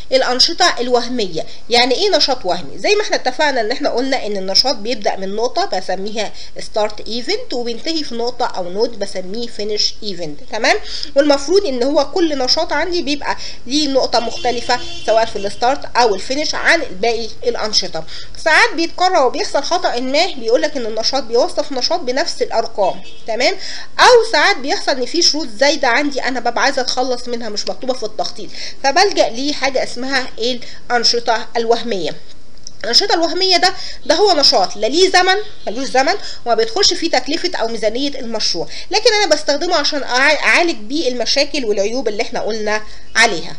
الانشطه الوهميه يعني ايه نشاط وهمي زي ما احنا اتفقنا ان احنا قلنا ان النشاط بيبدا من نقطه بسميها ستارت ايفنت وبينتهي في نقطه او نود بسميه فينيش ايفنت تمام والمفروض ان هو كل نشاط عندي بيبقى ليه نقطه مختلفه سواء في الستارت او الفينيش عن باقي الانشطه ساعات بيتكرر وبيحصل خطا ما بيقول لك ان النشاط بيوصف نشاط بنفس الارقام تمام او ساعات بيحصل ان في شروط زايده عندي انا ببقى عايزه اتخلص منها مش مكتوبه في التخطيط فبلجا لحاجه اسمها الانشطه الوهميه الأنشطة الوهمية ده ده هو نشاط لا ليه زمن ملوش زمن وما بيدخلش فيه تكلفة أو ميزانية المشروع لكن أنا بستخدمه عشان أعالج بيه المشاكل والعيوب اللي احنا قلنا عليها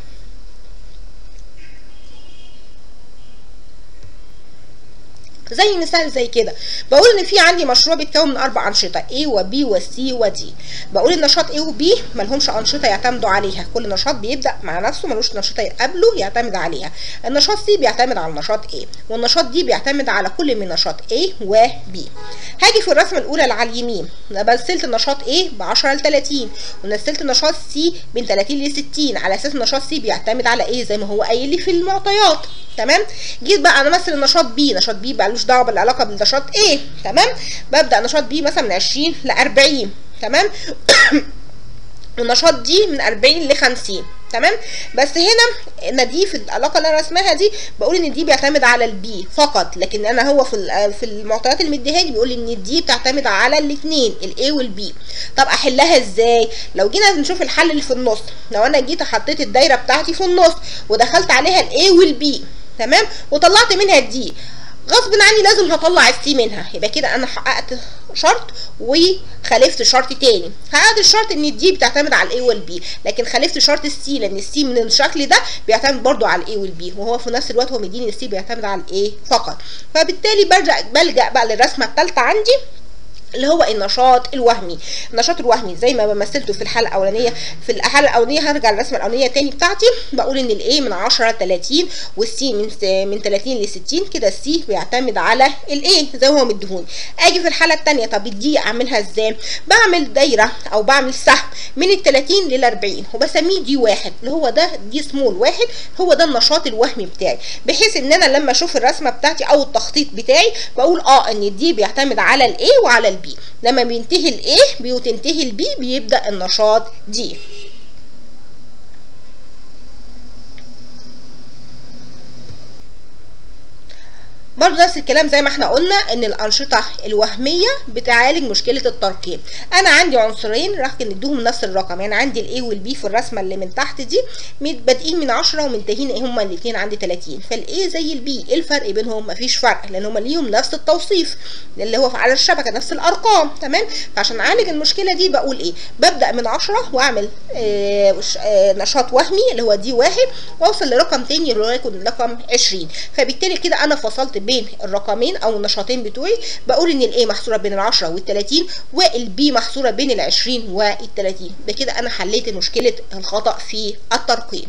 زي مثال زي كده بقول ان في عندي مشروع بيتكون من اربع انشطه A و B و C و D بقول النشاط A و B ملهمش انشطه يعتمدوا عليها كل نشاط بيبدا مع نفسه ملوش نشاط قبله يعتمد عليها النشاط C بيعتمد على النشاط A والنشاط D بيعتمد على كل من نشاط A و B هاجي في الرسمه الاولى اللي على اليمين انا مثلت النشاط A ب 10 ل 30 ونزلت النشاط C من 30 ل 60 على اساس النشاط C بيعتمد على ايه زي ما هو قايل لي في المعطيات تمام جيت بقى انا امثل النشاط بي نشاط بي بقى ملوش دعوه بالعلاقه بالنشاط ايه تمام ببدا نشاط بي مثلا من 20 ل 40 تمام والنشاط دي من 40 ل 50 تمام بس هنا ان دي في العلاقه اللي انا رسمها دي بقول ان دي بيعتمد على البي فقط لكن انا هو في في المعطيات اللي مديها لي بيقول ان دي بتعتمد على الاثنين الاي والبي طب احلها ازاي لو جينا نشوف الحل اللي في النص لو انا جيت حطيت الدايره بتاعتي في النص ودخلت عليها الاي والبي تمام وطلعت منها الدي غصب عني لازم هطلع السي منها يبقى كده انا حققت شرط وخالفت شرط تاني حققت الشرط ان الدي بتعتمد على الاي والبي لكن خالفت شرط السي لان السي من الشكل ده بيعتمد برضو على الاي والبي وهو في نفس الوقت هو مديني السي بيعتمد على الاي فقط فبالتالي برجع بلجا بقى للرسمه الثالثه عندي اللي هو النشاط الوهمي النشاط الوهمي زي ما مثلته في الحلقه الاولانيه في الحلقه الاولانيه هرجع للرسمه الاولانيه تاني بتاعتي بقول ان الاي من 10 ل 30 والسي من من 30 ل 60 كده السي بيعتمد على الاي زي ما هو مديهوني اجي في الحاله الثانيه طب الدي اعملها ازاي بعمل دايره او بعمل سهم من ال 30 لل 40 وبسميه دي واحد اللي هو ده دي سمول واحد هو ده النشاط الوهمي بتاعي بحيث ان انا لما اشوف الرسمه بتاعتي او التخطيط بتاعي بقول اه ان الدي بيعتمد على الاي وعلى البي لما بينتهي الايه بتنتهي البي بيبدا النشاط دي برضه نفس الكلام زي ما احنا قلنا ان الانشطه الوهميه بتعالج مشكله الترقيم انا عندي عنصرين راح نديهم نفس الرقم يعني عندي الاي والبي في الرسمه اللي من تحت دي بادئين من 10 ومنتهين هما الاثنين عندي 30 فالاي زي البي ايه الفرق بينهم مفيش فرق لان هما ليهم نفس التوصيف اللي هو على الشبكه نفس الارقام تمام فعشان اعالج المشكله دي بقول ايه ببدا من 10 واعمل آه آه نشاط وهمي اللي هو دي واحد واوصل لرقم تاني اللي هو يكون رقم 20 فبالتالي كده انا فصلت بين الرقمين او النشاطين بتوعي بقول ان الاي محصوره بين ال10 وال30 والبي محصوره بين ال20 وال30 بكده انا حليت مشكله الخطا في الترقيم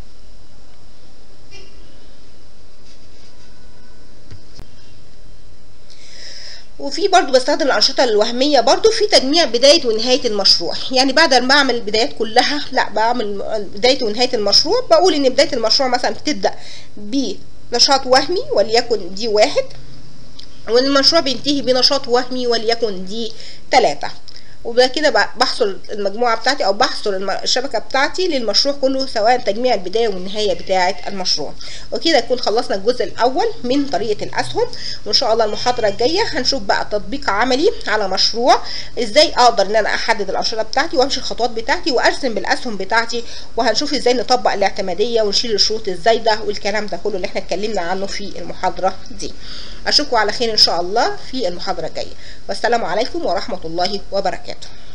وفي برضو بستخدم الانشطه الوهميه برضو في تجميع بدايه ونهايه المشروع يعني بعد ما اعمل البدايات كلها لا بعمل بدايه ونهايه المشروع بقول ان بدايه المشروع مثلا بتبدا بنشاط وهمي وليكن دي واحد والمشروع بينتهي بنشاط وهمي وليكن دي ثلاثة وبقى كده بحصر المجموعة بتاعتي أو بحصر الشبكة بتاعتي للمشروع كله سواء تجميع البداية والنهاية بتاعة المشروع وكده يكون خلصنا الجزء الأول من طريقة الأسهم وإن شاء الله المحاضرة الجاية هنشوف بقى تطبيق عملي على مشروع إزاي أقدر إن أنا أحدد الأنشطة بتاعتي وأمشي الخطوات بتاعتي وأرسم بالأسهم بتاعتي وهنشوف إزاي نطبق الاعتمادية ونشيل الشروط الزايدة والكلام ده كله اللي إحنا اتكلمنا عنه في المحاضرة دي أشوفكم على خير إن شاء الله في المحاضرة الجاية والسلام عليكم ورحمة الله وبركاته